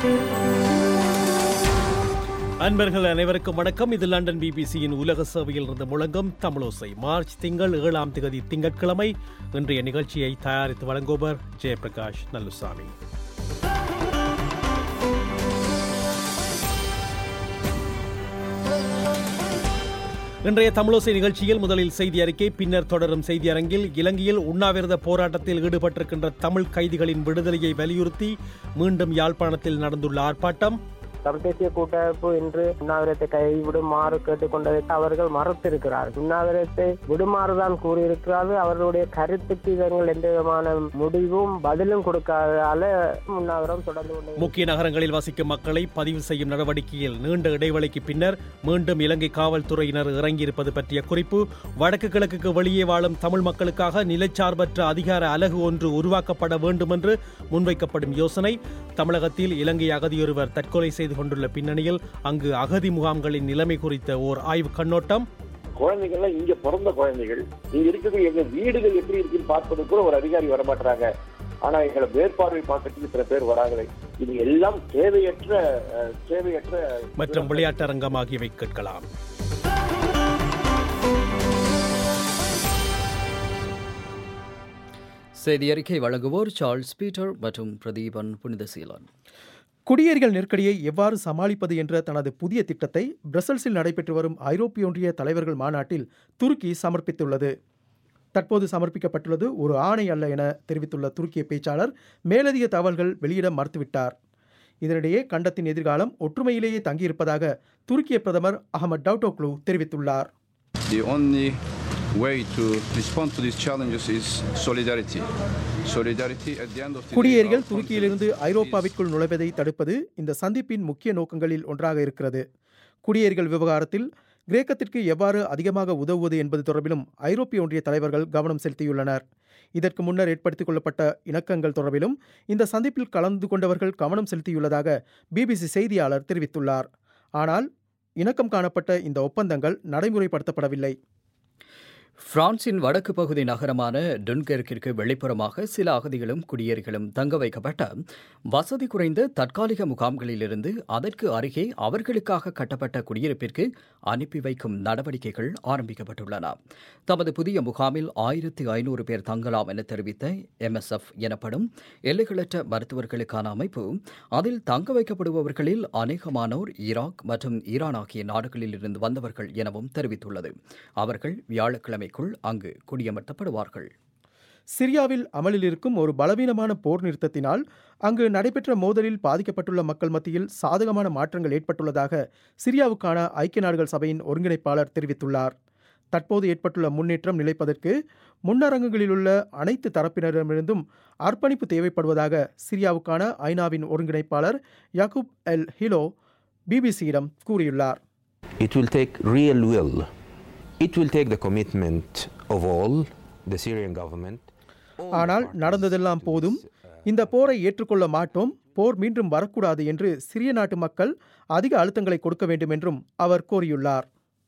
அன்பர்கள் அனைவருக்கும் வணக்கம் இது லண்டன் பிபிசியின் உலக சேவையில் இருந்து முழங்கும் தமிழோசை மார்ச் திங்கள் ஏழாம் திகதி திங்கட்கிழமை இன்றைய நிகழ்ச்சியை தயாரித்து வழங்குபவர் ஜெயபிரகாஷ் நல்லுசாமி இன்றைய தமிழோசை நிகழ்ச்சியில் முதலில் செய்தி அறிக்கை பின்னர் தொடரும் செய்தி அரங்கில் இலங்கையில் உண்ணாவிரத போராட்டத்தில் ஈடுபட்டிருக்கின்ற தமிழ் கைதிகளின் விடுதலையை வலியுறுத்தி மீண்டும் யாழ்ப்பாணத்தில் நடந்துள்ள ஆர்ப்பாட்டம் தமிழ் தேசிய கூட்டமைப்பு இன்று உண்ணாவிரத்தை கைவிடுமாறு கேட்டுக்கொண்டதை அவர்கள் மறுத்திருக்கிறார்கள் உண்ணாவிரத்தை விடுமாறுதான் கூறியிருக்கிறார்கள் அவர்களுடைய கருத்துக்கு இவர்கள் எந்த விதமான முடிவும் பதிலும் கொடுக்காததால உண்ணாவிரம் தொடர்ந்து கொண்டு முக்கிய நகரங்களில் வசிக்கும் மக்களை பதிவு செய்யும் நடவடிக்கையில் நீண்ட இடைவெளிக்கு பின்னர் மீண்டும் இலங்கை காவல்துறையினர் இறங்கியிருப்பது பற்றிய குறிப்பு வடக்கு கிழக்குக்கு வெளியே வாழும் தமிழ் மக்களுக்காக நிலச்சார்பற்ற அதிகார அலகு ஒன்று உருவாக்கப்பட வேண்டும் என்று முன்வைக்கப்படும் யோசனை தமிழகத்தில் இலங்கை அகதியொருவர் தற்கொலை செய்து கொண்டுள்ள பின்னணியில் அங்கு அகதி முகாம்களின் நிலைமை குறித்த ஓர் ஆய்வு கண்ணோட்டம் குழந்தைகள்லாம் இங்க பிறந்த குழந்தைகள் இங்க இருக்கிறது எங்க வீடுகள் எப்படி இருக்குன்னு பார்ப்பது கூட ஒரு அதிகாரி வரமாட்டாங்க ஆனா எங்களை மேற்பார்வை பார்க்கறதுக்கு சில பேர் வராங்களே இது எல்லாம் தேவையற்ற அஹ், தேவையற்ற மற்றும் விளையாட்டரங்கம் ஆகியவை கேட்கலாம் செய்தி அறிக்கை வழங்குவோர் சார்ல்ஸ் பீட்டர் மற்றும் பிரதீபன் புனிதசீலன் குடியேறிகள் நெருக்கடியை எவ்வாறு சமாளிப்பது என்ற தனது புதிய திட்டத்தை பிரசல்ஸில் நடைபெற்று வரும் ஐரோப்பிய ஒன்றிய தலைவர்கள் மாநாட்டில் துருக்கி சமர்ப்பித்துள்ளது தற்போது சமர்ப்பிக்கப்பட்டுள்ளது ஒரு ஆணை அல்ல என தெரிவித்துள்ள துருக்கிய பேச்சாளர் மேலதிக தகவல்கள் வெளியிட மறுத்துவிட்டார் இதனிடையே கண்டத்தின் எதிர்காலம் ஒற்றுமையிலேயே தங்கியிருப்பதாக துருக்கிய பிரதமர் அகமது டவுட்டோக்லு தெரிவித்துள்ளார் The only way to respond to these challenges is solidarity. Solidarity at the end of the குடியேறிகள் day, our துருக்கியிலிருந்து continent ஐரோப்பாவிற்குள் நுழைவதை தடுப்பது இந்த சந்திப்பின் முக்கிய நோக்கங்களில் ஒன்றாக இருக்கிறது குடியேறிகள் விவகாரத்தில் கிரேக்கத்திற்கு எவ்வாறு அதிகமாக உதவுவது என்பது தொடர்பிலும் ஐரோப்பிய ஒன்றிய தலைவர்கள் கவனம் செலுத்தியுள்ளனர் இதற்கு முன்னர் ஏற்படுத்திக் கொள்ளப்பட்ட இணக்கங்கள் தொடர்பிலும் இந்த சந்திப்பில் கலந்து கொண்டவர்கள் கவனம் செலுத்தியுள்ளதாக பிபிசி செய்தியாளர் தெரிவித்துள்ளார் ஆனால் இணக்கம் காணப்பட்ட இந்த ஒப்பந்தங்கள் நடைமுறைப்படுத்தப்படவில்லை பிரான்சின் வடக்கு பகுதி நகரமான டுன்கெர்க்கிற்கு வெளிப்புறமாக சில அகதிகளும் குடியேறிகளும் தங்க வைக்கப்பட்ட வசதி குறைந்த தற்காலிக முகாம்களிலிருந்து அதற்கு அருகே அவர்களுக்காக கட்டப்பட்ட குடியிருப்பிற்கு அனுப்பி வைக்கும் நடவடிக்கைகள் ஆரம்பிக்கப்பட்டுள்ளன தமது புதிய முகாமில் ஆயிரத்தி ஐநூறு பேர் தங்கலாம் என தெரிவித்த எம்எஸ்எஃப் எனப்படும் எல்லைகளற்ற மருத்துவர்களுக்கான அமைப்பு அதில் தங்க வைக்கப்படுபவர்களில் அநேகமானோர் ஈராக் மற்றும் ஈரான் ஆகிய நாடுகளில் இருந்து வந்தவர்கள் எனவும் தெரிவித்துள்ளது அவர்கள் வியாழக்கிழமைக்குள் அங்கு குடியமர்த்தப்படுவார்கள் சிரியாவில் அமலில் இருக்கும் ஒரு பலவீனமான போர் நிறுத்தத்தினால் அங்கு நடைபெற்ற மோதலில் பாதிக்கப்பட்டுள்ள மக்கள் மத்தியில் சாதகமான மாற்றங்கள் ஏற்பட்டுள்ளதாக சிரியாவுக்கான ஐக்கிய நாடுகள் சபையின் ஒருங்கிணைப்பாளர் தெரிவித்துள்ளார் தற்போது ஏற்பட்டுள்ள முன்னேற்றம் நிலைப்பதற்கு முன்னரங்குகளில் உள்ள அனைத்து தரப்பினரிடமிருந்தும் அர்ப்பணிப்பு தேவைப்படுவதாக சிரியாவுக்கான ஐநாவின் ஒருங்கிணைப்பாளர் யாக்கூப் எல் ஹிலோ பிபிசியிடம் கூறியுள்ளார் It will take real will. It will take the commitment of all, the Syrian government. all ஆனால் parties நடந்ததெல்லாம் to போதும் this, uh, இந்த போரை ஏற்றுக்கொள்ள மாட்டோம் போர் மீண்டும் வரக்கூடாது என்று சிரிய நாட்டு மக்கள் அதிக அழுத்தங்களை கொடுக்க வேண்டும் என்றும் அவர் கோரியுள்ளார்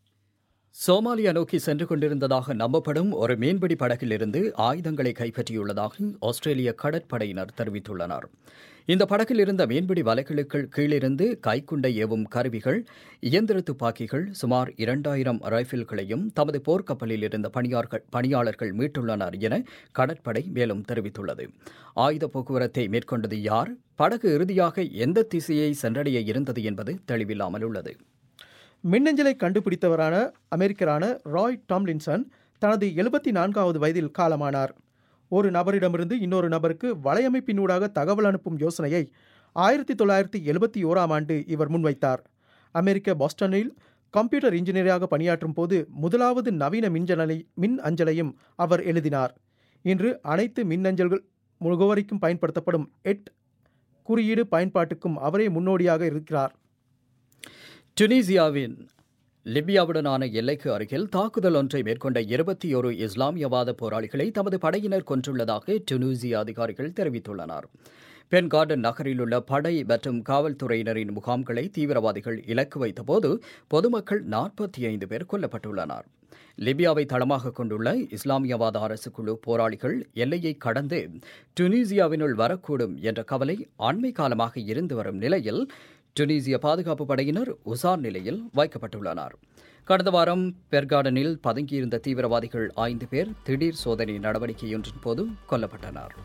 சோமாலியா நோக்கி சென்று கொண்டிருந்ததாக நம்பப்படும் ஒரு மீன்பிடி படகிலிருந்து ஆயுதங்களை கைப்பற்றியுள்ளதாக ஆஸ்திரேலிய கடற்படையினர் தெரிவித்துள்ளனர் இந்த படகில் இருந்த மீன்பிடி வலைகளுக்கு கீழிருந்து கைக்குண்டை ஏவும் கருவிகள் இயந்திர துப்பாக்கிகள் சுமார் இரண்டாயிரம் ரைபிள்களையும் தமது போர்க்கப்பலில் இருந்த பணியார்கள் பணியாளர்கள் மீட்டுள்ளனர் என கடற்படை மேலும் தெரிவித்துள்ளது ஆயுத போக்குவரத்தை மேற்கொண்டது யார் படகு இறுதியாக எந்த திசையை சென்றடைய இருந்தது என்பது தெளிவில்லாமல் உள்ளது மின்னஞ்சலை கண்டுபிடித்தவரான அமெரிக்கரான ராய் டாம்லின்சன் தனது எழுபத்தி நான்காவது வயதில் காலமானார் ஒரு நபரிடமிருந்து இன்னொரு நபருக்கு வலையமைப்பினூடாக தகவல் அனுப்பும் யோசனையை ஆயிரத்தி தொள்ளாயிரத்தி எழுபத்தி ஓராம் ஆண்டு இவர் முன்வைத்தார் அமெரிக்க பாஸ்டனில் கம்ப்யூட்டர் இன்ஜினியராக பணியாற்றும் போது முதலாவது நவீன மின்ஜனலை மின் அஞ்சலையும் அவர் எழுதினார் இன்று அனைத்து மின்னஞ்சல்கள் முகவரிக்கும் பயன்படுத்தப்படும் எட் குறியீடு பயன்பாட்டுக்கும் அவரே முன்னோடியாக இருக்கிறார் டுனீசியாவின் லிபியாவுடனான எல்லைக்கு அருகில் தாக்குதல் ஒன்றை மேற்கொண்ட இருபத்தி ஒரு இஸ்லாமியவாத போராளிகளை தமது படையினர் கொன்றுள்ளதாக டுனீசிய அதிகாரிகள் தெரிவித்துள்ளனர் பென் கார்டன் நகரில் உள்ள படை மற்றும் காவல்துறையினரின் முகாம்களை தீவிரவாதிகள் இலக்கு வைத்தபோது பொதுமக்கள் நாற்பத்தி ஐந்து பேர் கொல்லப்பட்டுள்ளனர் லிபியாவை தளமாக கொண்டுள்ள இஸ்லாமியவாத அரசு குழு போராளிகள் எல்லையை கடந்து டுனீசியாவினுள் வரக்கூடும் என்ற கவலை அண்மை காலமாக இருந்து வரும் நிலையில் டுனீசிய பாதுகாப்பு படையினர் உசார் நிலையில் வைக்கப்பட்டுள்ளனர் கடந்த வாரம் பெர்கார்டனில் பதுங்கியிருந்த தீவிரவாதிகள் ஐந்து பேர் திடீர் சோதனை நடவடிக்கையொன்றின் போது கொல்லப்பட்டனர்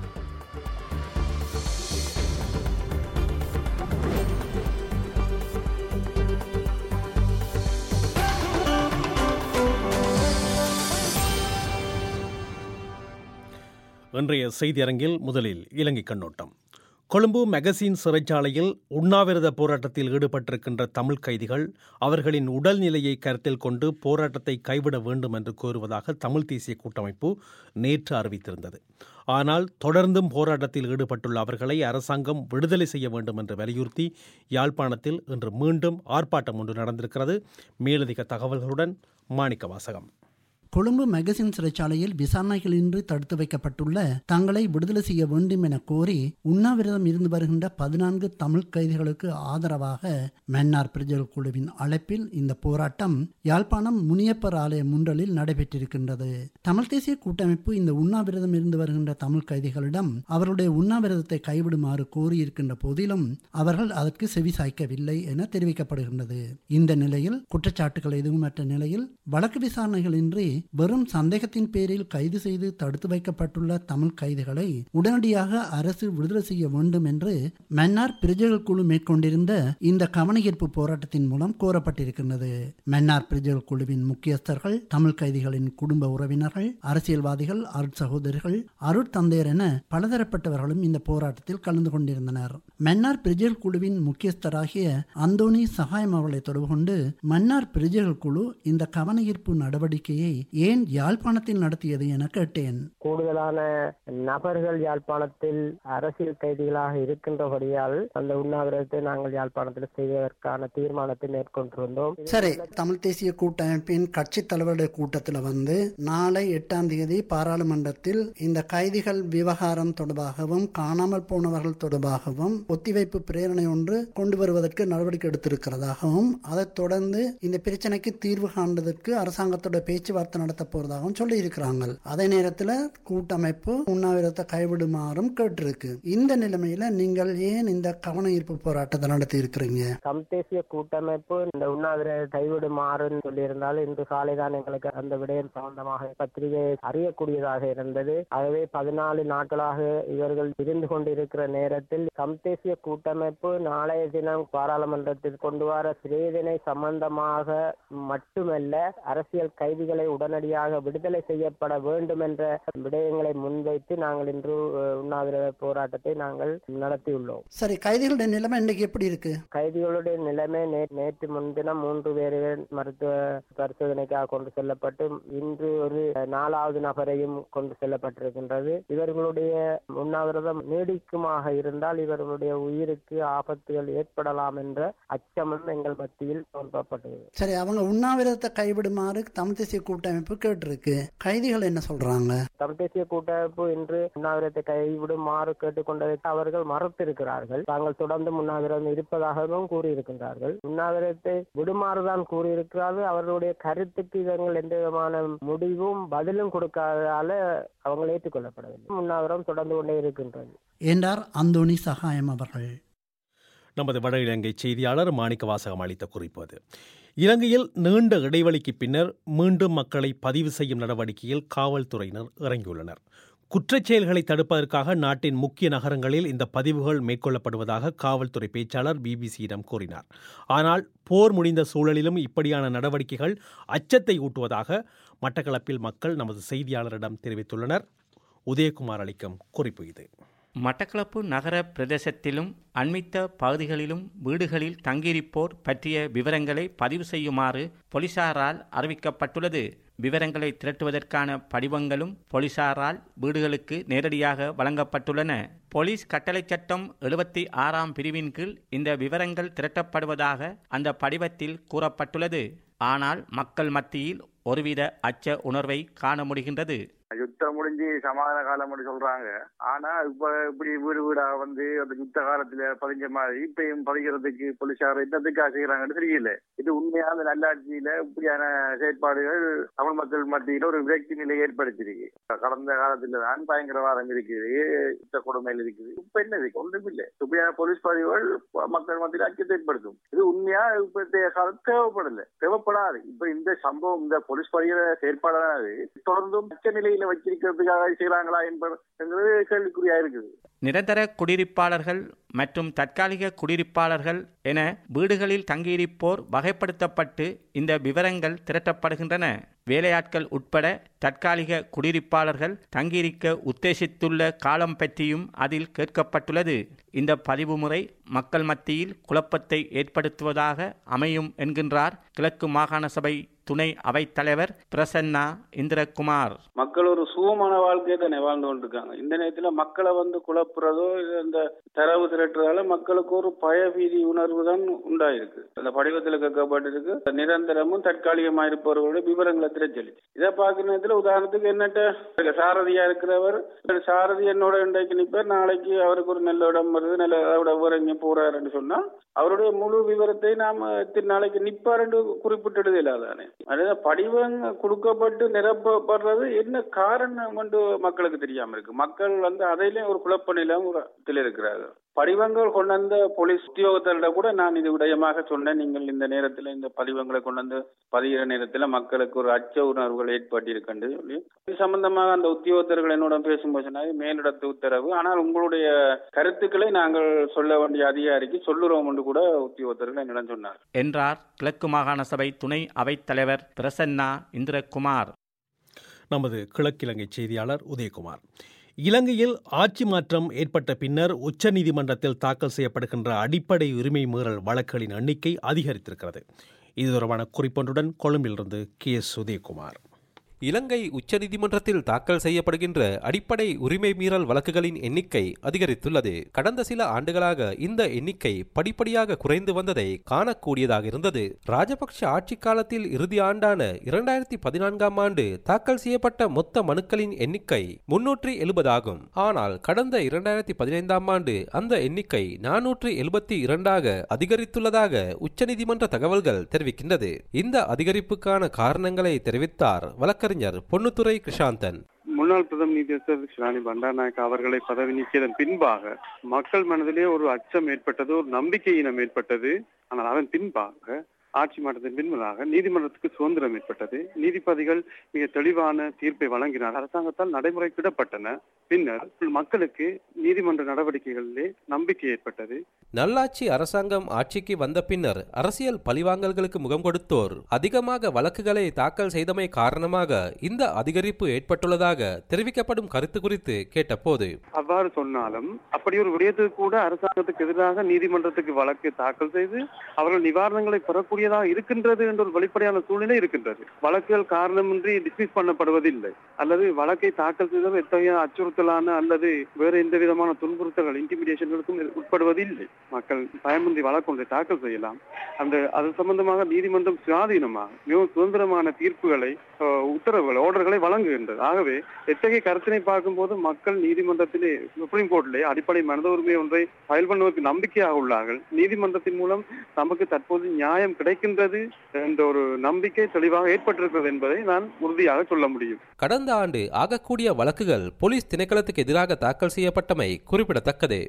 இன்றைய செய்தியரங்கில் முதலில் இலங்கை கண்ணோட்டம் கொழும்பு மெகசின் சிறைச்சாலையில் உண்ணாவிரத போராட்டத்தில் ஈடுபட்டிருக்கின்ற தமிழ் கைதிகள் அவர்களின் உடல்நிலையை கருத்தில் கொண்டு போராட்டத்தை கைவிட வேண்டும் என்று கோருவதாக தமிழ் தேசிய கூட்டமைப்பு நேற்று அறிவித்திருந்தது ஆனால் தொடர்ந்தும் போராட்டத்தில் ஈடுபட்டுள்ள அவர்களை அரசாங்கம் விடுதலை செய்ய வேண்டும் என்று வலியுறுத்தி யாழ்ப்பாணத்தில் இன்று மீண்டும் ஆர்ப்பாட்டம் ஒன்று நடந்திருக்கிறது மேலதிக தகவல்களுடன் மாணிக்க வாசகம் கொழும்பு மெகசின் சிறைச்சாலையில் விசாரணைகளின்றி தடுத்து வைக்கப்பட்டுள்ள தங்களை விடுதலை செய்ய வேண்டும் என கோரி உண்ணாவிரதம் இருந்து வருகின்ற பதினான்கு தமிழ் கைதிகளுக்கு ஆதரவாக மன்னார் பிரஜல் குழுவின் அழைப்பில் இந்த போராட்டம் யாழ்ப்பாணம் முனியப்பர் ஆலய முன்றலில் நடைபெற்றிருக்கின்றது தமிழ் தேசிய கூட்டமைப்பு இந்த உண்ணாவிரதம் இருந்து வருகின்ற தமிழ் கைதிகளிடம் அவருடைய உண்ணாவிரதத்தை கைவிடுமாறு கோரியிருக்கின்ற போதிலும் அவர்கள் அதற்கு செவி சாய்க்கவில்லை என தெரிவிக்கப்படுகின்றது இந்த நிலையில் குற்றச்சாட்டுகள் எதுவுமற்ற நிலையில் வழக்கு விசாரணைகளின்றி வெறும் சந்தேகத்தின் பேரில் கைது செய்து தடுத்து வைக்கப்பட்டுள்ள தமிழ் கைதிகளை உடனடியாக அரசு விடுதலை செய்ய வேண்டும் என்று மன்னார் பிரஜைகள் குழு மேற்கொண்டிருந்த இந்த கவனஈர்ப்பு போராட்டத்தின் மூலம் கோரப்பட்டிருக்கின்றது மன்னார் பிரஜைகள் குழுவின் முக்கியஸ்தர்கள் தமிழ் கைதிகளின் குடும்ப உறவினர்கள் அரசியல்வாதிகள் அருட்சகோதரிகள் அருட்தந்தையர் என பலதரப்பட்டவர்களும் இந்த போராட்டத்தில் கலந்து கொண்டிருந்தனர் மன்னார் பிரஜைகள் குழுவின் முக்கியஸ்தராகிய அந்தோனி சகாயம் அவர்களை தொடர்பு கொண்டு மன்னார் பிரஜைகள் குழு இந்த கவனஈர்ப்பு நடவடிக்கையை ஏன் யாழ்ப்பாணத்தில் நடத்தியது என கேட்டேன் கூடுதலான நபர்கள் யாழ்ப்பாணத்தில் அரசியல் கைதிகளாக இருக்கின்றபடியால் அந்த உண்ணாவிரதத்தை நாங்கள் யாழ்ப்பாணத்தில் செய்வதற்கான தீர்மானத்தை மேற்கொண்டிருந்தோம் சரி தமிழ் தேசிய கூட்டமைப்பின் கட்சி தலைவருடைய கூட்டத்தில் வந்து நாளை எட்டாம் தேதி பாராளுமன்றத்தில் இந்த கைதிகள் விவகாரம் தொடர்பாகவும் காணாமல் போனவர்கள் தொடர்பாகவும் ஒத்திவைப்பு பிரேரணை ஒன்று கொண்டு வருவதற்கு நடவடிக்கை எடுத்திருக்கிறதாகவும் அதைத் தொடர்ந்து இந்த பிரச்சனைக்கு தீர்வு காண்பதற்கு அரசாங்கத்தோட பேச்சுவார்த்தை நடத்த போறதாகவும் சொல்லி இருக்கிறாங்க அதே நேரத்தில் கூட்டமைப்பு உண்ணாவிரத்தை கைவிடுமாறும் கேட்டிருக்கு இந்த நிலைமையில நீங்கள் ஏன் இந்த கவன ஈர்ப்பு போராட்டத்தை நடத்தி இருக்கிறீங்க தம் தேசிய கூட்டமைப்பு இந்த உண்ணாவிரத கைவிடுமாறுன்னு சொல்லியிருந்தாலும் இன்று காலை தான் எங்களுக்கு அந்த விடயம் சம்பந்தமாக பத்திரிகை அறியக்கூடியதாக இருந்தது ஆகவே பதினாலு நாட்களாக இவர்கள் இருந்து கொண்டிருக்கிற நேரத்தில் தம் தேசிய கூட்டமைப்பு நாளைய தினம் பாராளுமன்றத்தில் கொண்டு வர சிறைதனை சம்பந்தமாக மட்டுமல்ல அரசியல் கைதிகளை உடனடியாக விடுதலை செய்யப்பட வேண்டும் என்ற விடயங்களை முன்வைத்து நாங்கள் இன்று அஹ், உண்ணாவிரத போராட்டத்தை நாங்கள் நடத்தியுள்ளோம் சரி கைதிகளுடைய நிலைமை இன்னைக்கு எப்படி இருக்கு கைதிகளுடைய நிலைமை நே- நேற்று முன்தினம் மூன்று பேர்கள் மருத்துவ பரிசோதனைக்காக கொண்டு செல்லப்பட்டு இன்று ஒரு நாலாவது நபரையும் கொண்டு செல்லப்பட்டிருக்கின்றது இவர்களுடைய உண்ணாவிரதம் நீடிக்குமாக இருந்தால் இவர்களுடைய உயிருக்கு ஆபத்துகள் ஏற்படலாம் என்ற அச்சமும் எங்கள் மத்தியில் தோன்றப்பட்டது சரி அவங்க உண்ணாவிரதத்தை கைவிடுமாறு தமிழ் தேசிய கூட்டமைப்பு கேட்டிருக்கு கைதிகள் என்ன சொல்றாங்க தமிழ் தேசிய கூட்டமைப்பு இன்று உண்ணாவிரத்தை கைவிடுமாறு கேட்டுக்கொண்டதை அவர்கள் மறுத்திருக்கிறார்கள் தாங்கள் தொடர்ந்து உண்ணாவிரதம் இருப்பதாகவும் கூறியிருக்கின்றார்கள் உண்ணாவிரத்தை விடுமாறுதான் கூறியிருக்கிறார்கள் அவர்களுடைய கருத்துக்கு இவங்கள் எந்த விதமான முடிவும் பதிலும் கொடுக்காததால அவங்க ஏற்றுக்கொள்ளப்படவில்லை உண்ணாவிரதம் தொடர்ந்து கொண்டே இருக்கின்றது என்றார் அந்தோணி சகாயம் அவர்கள் நமது வட இலங்கை செய்தியாளர் மாணிக்க வாசகம் அளித்த குறிப்பு அது இலங்கையில் நீண்ட இடைவெளிக்கு பின்னர் மீண்டும் மக்களை பதிவு செய்யும் நடவடிக்கையில் காவல்துறையினர் இறங்கியுள்ளனர் குற்றச் செயல்களை தடுப்பதற்காக நாட்டின் முக்கிய நகரங்களில் இந்த பதிவுகள் மேற்கொள்ளப்படுவதாக காவல்துறை பேச்சாளர் பிபிசியிடம் கூறினார் ஆனால் போர் முடிந்த சூழலிலும் இப்படியான நடவடிக்கைகள் அச்சத்தை ஊட்டுவதாக மட்டக்களப்பில் மக்கள் நமது செய்தியாளரிடம் தெரிவித்துள்ளனர் உதயகுமார் அளிக்கும் குறிப்பு இது மட்டக்களப்பு நகர பிரதேசத்திலும் அண்மித்த பகுதிகளிலும் வீடுகளில் தங்கியிருப்போர் பற்றிய விவரங்களை பதிவு செய்யுமாறு போலீசாரால் அறிவிக்கப்பட்டுள்ளது விவரங்களை திரட்டுவதற்கான படிவங்களும் போலீசாரால் வீடுகளுக்கு நேரடியாக வழங்கப்பட்டுள்ளன போலீஸ் கட்டளை சட்டம் எழுபத்தி ஆறாம் பிரிவின் கீழ் இந்த விவரங்கள் திரட்டப்படுவதாக அந்த படிவத்தில் கூறப்பட்டுள்ளது ஆனால் மக்கள் மத்தியில் ஒருவித அச்ச உணர்வை காண முடிகின்றது யுத்தம் முடிஞ்சு சமாதான காலம் சொல்றாங்க ஆனா இப்ப இப்படி வீடு வீடா வந்து அந்த யுத்த காலத்துல பதிஞ்ச மாதிரி இப்பயும் பதிக்கிறதுக்கு போலீசார் என்னத்துக்காக செய்யறாங்கன்னு தெரியல இது உண்மையான அந்த நல்லாட்சியில இப்படியான செயற்பாடுகள் தமிழ் மக்கள் மத்தியில ஒரு விரக்தி நிலை ஏற்படுத்தியிருக்கு கடந்த காலத்துல தான் பயங்கரவாதம் இருக்குது யுத்த கொடுமையில் இருக்குது இப்ப என்ன இருக்கு ஒன்றும் இல்லை இப்படியான போலீஸ் பதிவுகள் மக்கள் மத்தியில் அச்சத்தை ஏற்படுத்தும் இது உண்மையா இப்ப காலம் தேவைப்படல தேவைப்படாது இப்ப இந்த சம்பவம் இந்த போலீஸ் பதிகிற செயற்பாடானது தொடர்ந்தும் அச்ச நிலையில் நிலையில வச்சிருக்கிறதுக்காக செய்யறாங்களா என்பது கேள்விக்குறியா இருக்குது நிரந்தர குடியிருப்பாளர்கள் மற்றும் தற்காலிக குடியிருப்பாளர்கள் என வீடுகளில் தங்கியிருப்போர் வகைப்படுத்தப்பட்டு இந்த விவரங்கள் திரட்டப்படுகின்றன வேலையாட்கள் உட்பட தற்காலிக குடியிருப்பாளர்கள் தங்கியிருக்க உத்தேசித்துள்ள காலம் பற்றியும் அதில் கேட்கப்பட்டுள்ளது இந்த பதிவு முறை மக்கள் மத்தியில் குழப்பத்தை ஏற்படுத்துவதாக அமையும் என்கின்றார் கிழக்கு மாகாண சபை துணை அவைத்தலைவர் பிரசன்னா இந்திரகுமார் மக்கள் ஒரு சுகமான வாழ்க்கையை தானே வாழ்ந்து கொண்டிருக்காங்க இந்த நேரத்தில் மக்களை வந்து குழப்புறதோ இந்த தரவு திரட்டுறதால மக்களுக்கு ஒரு பயபீதி உணர்வு தான் உண்டாயிருக்கு அந்த படிவத்தில் கேட்கப்பட்டிருக்கு நிரந்தரமும் தற்காலிகமா இருப்பவர்களோட விவரங்களை திரைச்சலி இதை பார்க்குற நேரத்தில் உதாரணத்துக்கு என்னட்ட சாரதியா இருக்கிறவர் சாரதி என்னோட இன்றைக்கு நிற்பார் நாளைக்கு அவருக்கு ஒரு நல்ல இடம் வருது நல்ல அதோட விவரம் இங்கே போறாருன்னு சொன்னா அவருடைய முழு விவரத்தை நாம எத்தனை நாளைக்கு நிப்பார் என்று குறிப்பிட்டது இல்லாதானே அதாவது படிவம் கொடுக்கப்பட்டு நிரப்பப்படுறது என்ன காரணம் என்று மக்களுக்கு தெரியாம இருக்கு மக்கள் வந்து அதிலே ஒரு குழப்ப நிலம் இருக்கிறார்கள் படிவங்கள் கொண்டு வந்த போலீஸ் உத்தியோகத்தரிடம் கூட நான் இது விடயமாக சொன்னேன் நீங்கள் இந்த நேரத்தில் இந்த படிவங்களை கொண்டு வந்து பதிகிற நேரத்தில் மக்களுக்கு ஒரு அச்ச உணர்வுகள் ஏற்பட்டிருக்கின்ற சொல்லி இது சம்பந்தமாக அந்த உத்தியோகத்தர்கள் என்னோட பேசும்போது சொன்னாங்க மேலிடத்து உத்தரவு ஆனால் உங்களுடைய கருத்துக்களை நாங்கள் சொல்ல வேண்டிய அதிகாரிக்கு சொல்லுறோம் என்று கூட உத்தியோகத்தர்கள் என்னிடம் சொன்னார் என்றார் கிழக்கு மாகாண சபை துணை அவைத்தலைவர் பிரசன்னா இந்திரகுமார் நமது கிழக்கிழங்கை செய்தியாளர் உதயகுமார் இலங்கையில் ஆட்சி மாற்றம் ஏற்பட்ட பின்னர் உச்சநீதிமன்றத்தில் தாக்கல் செய்யப்படுகின்ற அடிப்படை உரிமை மீறல் வழக்குகளின் எண்ணிக்கை அதிகரித்திருக்கிறது இது தொடர்பான குறிப்பொன்றுடன் கொழும்பிலிருந்து கே எஸ் உதயகுமார் இலங்கை உச்சநீதிமன்றத்தில் தாக்கல் செய்யப்படுகின்ற அடிப்படை உரிமை மீறல் வழக்குகளின் எண்ணிக்கை அதிகரித்துள்ளது கடந்த சில ஆண்டுகளாக இந்த எண்ணிக்கை படிப்படியாக குறைந்து வந்ததை காணக்கூடியதாக இருந்தது ராஜபக்ஷ ஆட்சி காலத்தில் இறுதி ஆண்டான இரண்டாயிரத்தி பதினான்காம் ஆண்டு தாக்கல் செய்யப்பட்ட மொத்த மனுக்களின் எண்ணிக்கை முன்னூற்றி எழுபதாகும் ஆனால் கடந்த இரண்டாயிரத்தி பதினைந்தாம் ஆண்டு அந்த எண்ணிக்கை நானூற்றி எழுபத்தி இரண்டாக அதிகரித்துள்ளதாக உச்சநீதிமன்ற தகவல்கள் தெரிவிக்கின்றது இந்த அதிகரிப்புக்கான காரணங்களை தெரிவித்தார் வழக்கறிஞர் பொன்னுத்துறை கிருஷாந்தன் முன்னாள் பிரதம நீதியரசர் ஷிராணி பண்டாநாயக் அவர்களை பதவி நீக்கியதன் பின்பாக மக்கள் மனதிலே ஒரு அச்சம் ஏற்பட்டது ஒரு நம்பிக்கையினம் ஏற்பட்டது ஆனால் அதன் பின்பாக ஆட்சி மாற்றத்தின் பின்பதாக நீதிமன்றத்துக்கு சுதந்திரம் ஏற்பட்டது நீதிபதிகள் மிக தெளிவான தீர்ப்பை வழங்கினார் அரசாங்கத்தால் நடைமுறைக்கிடப்பட்டன பின்னர் மக்களுக்கு நீதிமன்ற நடவடிக்கைகளிலே நம்பிக்கை ஏற்பட்டது நல்லாட்சி அரசாங்கம் ஆட்சிக்கு வந்த பின்னர் அரசியல் பழிவாங்கல்களுக்கு முகம் கொடுத்தோர் அதிகமாக வழக்குகளை தாக்கல் செய்தமை காரணமாக இந்த அதிகரிப்பு ஏற்பட்டுள்ளதாக தெரிவிக்கப்படும் கருத்து குறித்து கேட்டபோது அவ்வாறு சொன்னாலும் அப்படி ஒரு விடயத்துக்கு கூட அரசாங்கத்துக்கு எதிராக நீதிமன்றத்துக்கு வழக்கு தாக்கல் செய்து அவர்கள் நிவாரணங்களை பெறக்கூடியதாக இருக்கின்றது என்ற ஒரு வெளிப்படையான சூழ்நிலை இருக்கின்றது வழக்குகள் காரணமின்றி டிஸ்மிஸ் பண்ணப்படுவதில்லை அல்லது வழக்கை தாக்கல் செய்தவர் எத்தகைய அச்சுறுத்தலான அல்லது வேறு எந்த விதமான துன்புறுத்தல்கள் இன்டிமிடேஷன்களுக்கும் உட்படுவதில்லை மக்கள் பயமின்றி வழக்கு ஒன்றை தாக்கல் செய்யலாம் அந்த அது சம்பந்தமாக நீதிமன்றம் சுயாதீனமாக மிகவும் சுதந்திரமான தீர்ப்புகளை உத்தரவுகளை ஆர்டர்களை வழங்குகின்றது ஆகவே எத்தகைய கருத்தினை பார்க்கும்போது மக்கள் நீதிமன்றத்திலே சுப்ரீம் கோர்ட்டிலே அடிப்படை மனித உரிமை ஒன்றை ஃபைல் பண்ணுவதற்கு நம்பிக்கையாக உள்ளார்கள் நீதிமன்றத்தின் மூலம் நமக்கு தற்போது நியாயம் கிடைக்கின்றது என்ற ஒரு நம்பிக்கை தெளிவாக ஏற்பட்டிருக்கிறது என்பதை நான் உறுதியாக சொல்ல முடியும் கடந்த ஆண்டு ஆகக்கூடிய வழக்குகள் போலீஸ் திணைக்களத்துக்கு எதிராக தாக்கல் செய்யப்பட்டமை குறிப்பிடத்தக்கது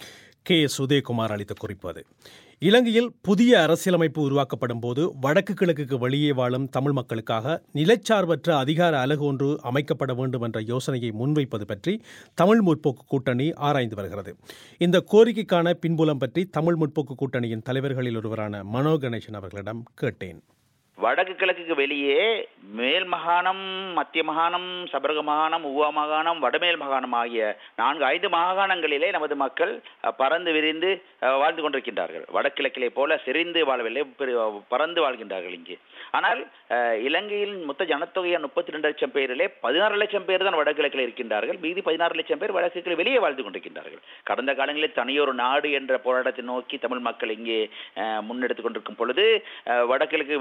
கே எஸ் உதயகுமார் அளித்த குறிப்பு அது இலங்கையில் புதிய அரசியலமைப்பு உருவாக்கப்படும் போது வடக்கு கிழக்குக்கு வெளியே வாழும் தமிழ் மக்களுக்காக நிலச்சார்பற்ற அதிகார அலகு ஒன்று அமைக்கப்பட வேண்டும் என்ற யோசனையை முன்வைப்பது பற்றி தமிழ் முற்போக்கு கூட்டணி ஆராய்ந்து வருகிறது இந்த கோரிக்கைக்கான பின்புலம் பற்றி தமிழ் முற்போக்கு கூட்டணியின் தலைவர்களில் ஒருவரான மனோ கணேசன் அவர்களிடம் கேட்டேன் வடக்கு கிழக்குக்கு வெளியே மேல் மாகாணம் மத்திய மாகாணம் சபரக மாகாணம் உவா மாகாணம் வடமேல் மாகாணம் ஆகிய நான்கு ஐந்து மாகாணங்களிலே நமது மக்கள் பறந்து விரிந்து வாழ்ந்து கொண்டிருக்கின்றார்கள் வடகிழக்கிலே போல செறிந்து வாழவில்லை பறந்து வாழ்கின்றார்கள் இங்கே ஆனால் இலங்கையில் மொத்த ஜனத்தொகையா முப்பத்தி ரெண்டு லட்சம் பேரிலே பதினாறு லட்சம் பேர் தான் வடகிழக்கில் இருக்கின்றார்கள் மீதி பதினாறு லட்சம் பேர் வடகிழக்கில் வெளியே வாழ்ந்து கொண்டிருக்கின்றார்கள் கடந்த காலங்களில் தனியொரு நாடு என்ற போராட்டத்தை நோக்கி தமிழ் மக்கள் இங்கே முன்னெடுத்துக் கொண்டிருக்கும் பொழுது வடகிழக்கு வெளியே வாழ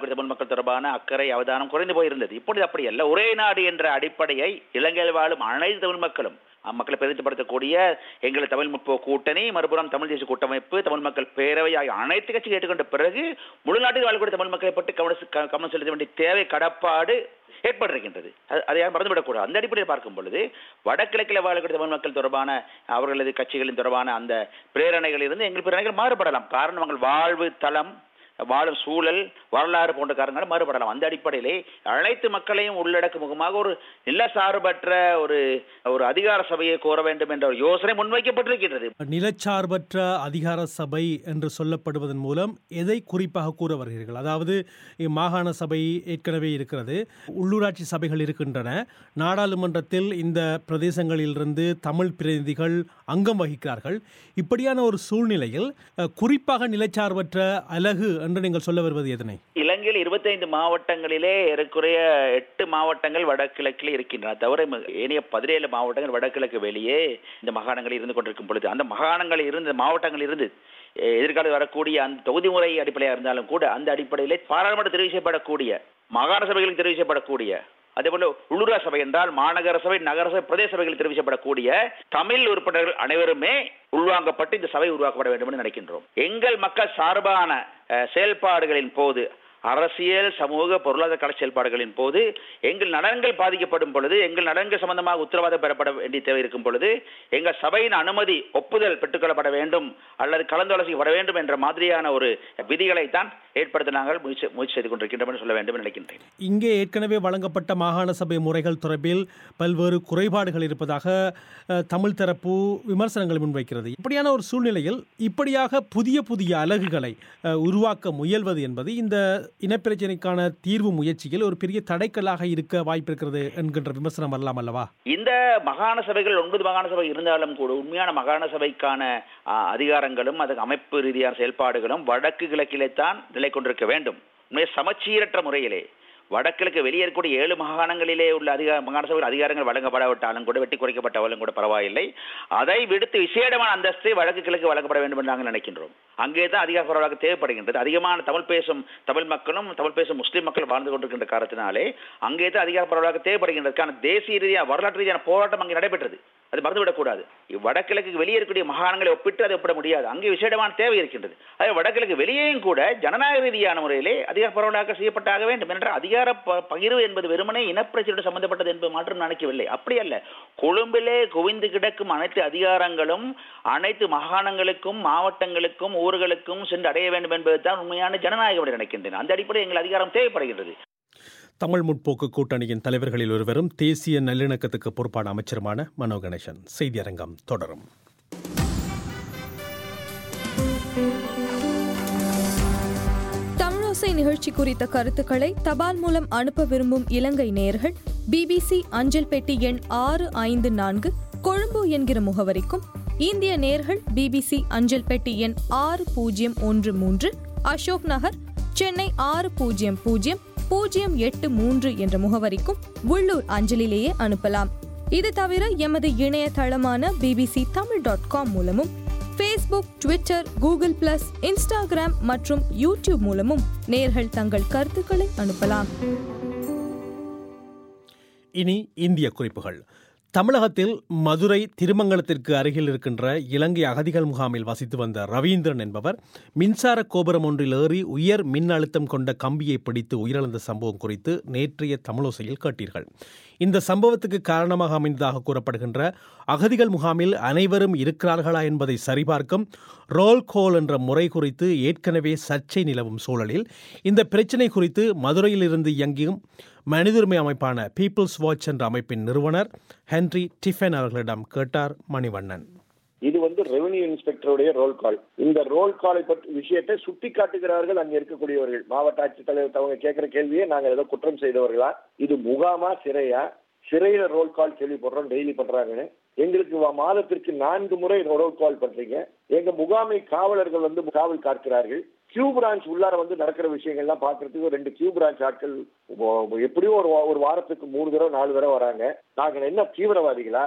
வாழக்கூடிய தமிழ் மக்கள் தொடர்பான அக்கறை அவதானம் குறைந்து போயிருந்தது இப்பொழுது அப்படி அல்ல ஒரே நாடு என்ற அடிப்படையை இலங்கையில் வாழும் அனைத்து தமிழ் மக்களும் மக்களை பிரதிப்படுத்தக்கூடிய எங்கள் தமிழ் முற்போக்கு கூட்டணி மறுபுறம் தமிழ் தேசிய கூட்டமைப்பு தமிழ் மக்கள் பேரவை ஆகிய அனைத்து கட்சிகள் ஏற்றுக்கொண்ட பிறகு முழு நாட்டில் வாழக்கூடிய தமிழ் மக்களை பற்றி கவனம் கவனம் செலுத்த வேண்டிய தேவை கடப்பாடு ஏற்பட்டிருக்கின்றது அதை யாரும் மறந்துவிடக்கூடாது அந்த அடிப்படையில் பார்க்கும் பொழுது வடகிழக்கில் வாழக்கூடிய தமிழ் மக்கள் தொடர்பான அவர்களது கட்சிகளின் தொடர்பான அந்த பிரேரணைகள் இருந்து எங்கள் பிரேரணைகள் மாறுபடலாம் காரணம் அவங்கள் வாழ்வு தளம் வாழும் சூழல் வரலாறு போன்ற காரணங்கள் மாறுபடலாம் அந்த அடிப்படையிலே அனைத்து மக்களையும் உள்ளடக்கும் முகமாக ஒரு நில சார்பற்ற ஒரு ஒரு அதிகார சபையை கோர வேண்டும் என்ற ஒரு யோசனை முன்வைக்கப்பட்டிருக்கின்றது நிலச்சார்பற்ற அதிகார சபை என்று சொல்லப்படுவதன் மூலம் எதை குறிப்பாக கூற வருகிறீர்கள் அதாவது மாகாண சபை ஏற்கனவே இருக்கிறது உள்ளூராட்சி சபைகள் இருக்கின்றன நாடாளுமன்றத்தில் இந்த பிரதேசங்களிலிருந்து தமிழ் பிரதிநிதிகள் அங்கம் வகிக்கிறார்கள் இப்படியான ஒரு சூழ்நிலையில் குறிப்பாக நிலச்சார்பற்ற அலகு என்று நீங்கள் சொல்ல வருவது எதனை இலங்கையில் இருபத்தைந்து மாவட்டங்களிலே ஏறக்குறைய எட்டு மாவட்டங்கள் வடகிழக்கில் இருக்கின்றன தவிர ஏனைய பதினேழு மாவட்டங்கள் வடகிழக்கு வெளியே இந்த மாகாணங்களில் இருந்து கொண்டிருக்கும் பொழுது அந்த மாகாணங்களில் இருந்து மாவட்டங்களில் இருந்து எதிர்காலம் வரக்கூடிய அந்த தொகுதி முறை அடிப்படையாக இருந்தாலும் கூட அந்த அடிப்படையிலே பாராளுமன்ற தெரிவு செய்யப்படக்கூடிய மாகாண சபைகளுக்கு தெரிவு செய்யப்படக்கூடிய அதே போல உள்ளூரா சபை என்றால் மாநகர சபை நகர சபை பிரதேச சபைகளில் தெரிவிக்கப்படக்கூடிய தமிழ் உறுப்பினர்கள் அனைவருமே உள்வாங்கப்பட்டு இந்த சபை உருவாக்கப்பட வேண்டும் என்று நினைக்கின்றோம் எங்கள் மக்கள் சார்பான செயல்பாடுகளின் போது அரசியல் சமூக பொருளாதார கலை செயல்பாடுகளின் போது எங்கள் நலன்கள் பாதிக்கப்படும் பொழுது எங்கள் நலன்கள் சம்பந்தமாக உத்தரவாதம் பெறப்பட வேண்டிய தேவை இருக்கும் பொழுது எங்கள் சபையின் அனுமதி ஒப்புதல் பெற்றுக்கொள்ளப்பட வேண்டும் அல்லது கலந்தாலோசிக்கப்பட வேண்டும் என்ற மாதிரியான ஒரு விதிகளை தான் ஏற்படுத்த நாங்கள் முயற்சி முயற்சி செய்து கொண்டிருக்கின்றோம் என்று சொல்ல வேண்டும் நினைக்கின்றேன் இங்கே ஏற்கனவே வழங்கப்பட்ட மாகாண சபை முறைகள் தொடர்பில் பல்வேறு குறைபாடுகள் இருப்பதாக தமிழ் தரப்பு விமர்சனங்களை முன்வைக்கிறது இப்படியான ஒரு சூழ்நிலையில் இப்படியாக புதிய புதிய அலகுகளை உருவாக்க முயல்வது என்பது இந்த இனப்பிரச்சனைக்கான தீர்வு முயற்சியில் ஒரு பெரிய தடைக்கல்லாக இருக்க வாய்ப்பிருக்கிறது என்கின்ற விமர்சனம் வரலாம் அல்லவா இந்த மாகாண சபைகள் ஒன்பது மாகாண சபை இருந்தாலும் கூட உண்மையான மாகாண சபைக்கான அதிகாரங்களும் அதுக்கு அமைப்பு ரீதியான செயல்பாடுகளும் வடக்கு கிழக்கிலே தான் நிலை கொண்டிருக்க வேண்டும் உண்மையை சமச்சீரற்ற முறையிலே வடகிழக்கு வெளியே இருக்கக்கூடிய ஏழு மாகாணங்களிலே உள்ள அதிகார மாகாண சபையில் அதிகாரங்கள் வழங்கப்படாவிட்டாலும் கூட வெட்டி குறைக்கப்பட்டாலும் கூட பரவாயில்லை அதை விடுத்து விசேடமான அந்தஸ்து வடக்கு கிழக்கு வழங்கப்பட வேண்டும் என்று நாங்கள் நினைக்கின்றோம் அங்கே தான் அதிகார பரவலாக தேவைப்படுகின்றது அதிகமான தமிழ் பேசும் தமிழ் மக்களும் தமிழ் பேசும் முஸ்லீம் மக்கள் வாழ்ந்து கொண்டிருக்கின்ற காரணத்தினாலே அங்கே தான் அதிகார பரவலாக தேவைப்படுகின்றதுக்கான தேசிய ரீதியான வரலாற்று ரீதியான போராட்டம் அங்கே நடைபெற்றது அது மறந்துவிடக்கூடாது வடகிழக்கு வெளியே இருக்கக்கூடிய மாகாணங்களை ஒப்பிட்டு அதை ஒப்பிட முடியாது அங்கே விசேடமான தேவை இருக்கின்றது அதே வடகிழக்கு வெளியேயும் கூட ஜனநாயக ரீதியான முறையிலே அதிகார பரவலாக செய்யப்பட்டாக வேண்டும் என்ற அதிகார பகிர்வு என்பது வெறுமனே இனப்பிரச்சனையோடு சம்பந்தப்பட்டது என்பது மாற்றம் நினைக்கவில்லை அப்படி அல்ல கொழும்பிலே குவிந்து கிடக்கும் அனைத்து அதிகாரங்களும் அனைத்து மாகாணங்களுக்கும் மாவட்டங்களுக்கும் ஊர்களுக்கும் சென்று அடைய வேண்டும் என்பதுதான் உண்மையான ஜனநாயகம் நினைக்கின்றன அந்த அடிப்படையில் எங்கள் அதிகாரம் தேவைப்படுகின்றது தமிழ் முற்போக்கு கூட்டணியின் தலைவர்களில் ஒருவரும் தேசிய நல்லிணக்கத்துக்கு பொறுப்பான அமைச்சருமான மனோ கணேசன் செய்தி அரங்கம் தொடரும் தமிழோசை நிகழ்ச்சி குறித்த கருத்துக்களை தபால் மூலம் அனுப்ப விரும்பும் இலங்கை நேயர்கள் பிபிசி அஞ்சல் பெட்டி எண் ஆறு ஐந்து நான்கு கொழும்பு என்கிற முகவரிக்கும் இந்திய நேர்கள் பிபிசி அஞ்சல் பெட்டி எண் ஆறு பூஜ்ஜியம் ஒன்று மூன்று அசோக் நகர் சென்னை ஆறு பூஜ்ஜியம் பூஜ்ஜியம் பூஜ்ஜியம் எட்டு மூன்று என்ற முகவரிக்கும் உள்ளூர் அஞ்சலிலேயே அனுப்பலாம் இது தவிர எமது இணையதளமான பிபிசி தமிழ் டாட் காம் மூலமும் Facebook Twitter Google plus Instagram மற்றும் யூடியூப் மூலமும் நேர்கள் தங்கள் கருத்துக்களை அனுப்பலாம் இனி இந்திய குறிப்புகள் தமிழகத்தில் மதுரை திருமங்கலத்திற்கு அருகில் இருக்கின்ற இலங்கை அகதிகள் முகாமில் வசித்து வந்த ரவீந்திரன் என்பவர் மின்சார கோபுரம் ஒன்றில் ஏறி உயர் மின் அழுத்தம் கொண்ட கம்பியை பிடித்து உயிரிழந்த சம்பவம் குறித்து நேற்றைய தமிழோசையில் கேட்டீர்கள் இந்த சம்பவத்துக்கு காரணமாக அமைந்ததாக கூறப்படுகின்ற அகதிகள் முகாமில் அனைவரும் இருக்கிறார்களா என்பதை சரிபார்க்கும் ரோல் கோல் என்ற முறை குறித்து ஏற்கனவே சர்ச்சை நிலவும் சூழலில் இந்த பிரச்சினை குறித்து மதுரையிலிருந்து இயங்கியும் மனிதுரிமை அமைப்பான பீப்புள்ஸ் வாட்ச் என்ற அமைப்பின் நிறுவனர் ஹென்ரி டிஃபன் அவர்களிடம் கேட்டார் மணிவண்ணன் இது வந்து ரெவன்யூ இன்ஸ்பெக்டருடைய ரோல் கால் இந்த ரோல் காலை பற்றி விஷயத்தை சுட்டி காட்டுகிறார்கள் அங்க இருக்கக்கூடியவர்கள் மாவட்ட ஆட்சித்தலைவர் அவங்க கேட்கிற கேள்வியை நாங்க ஏதோ குற்றம் செய்தவர்களா இது முகாமா சிறையா சிறையில ரோல் கால் கேள்விப்படுறோம் டெய்லி பண்றாங்கன்னு எங்களுக்கு மாதத்திற்கு நான்கு முறை ரோல் கால் பண்றீங்க எங்க முகாமை காவலர்கள் வந்து காவல் காக்கிறார்கள் கியூ பிரான்ச் உள்ளார வந்து நடக்கிற விஷயங்கள்லாம் பாக்குறதுக்கு ரெண்டு கியூ பிரான்ச் ஆட்கள் எப்படியும் ஒரு ஒரு வாரத்துக்கு மூணு தடவை நாலு தடவை வராங்க நாங்க என்ன தீவிரவாதிகளா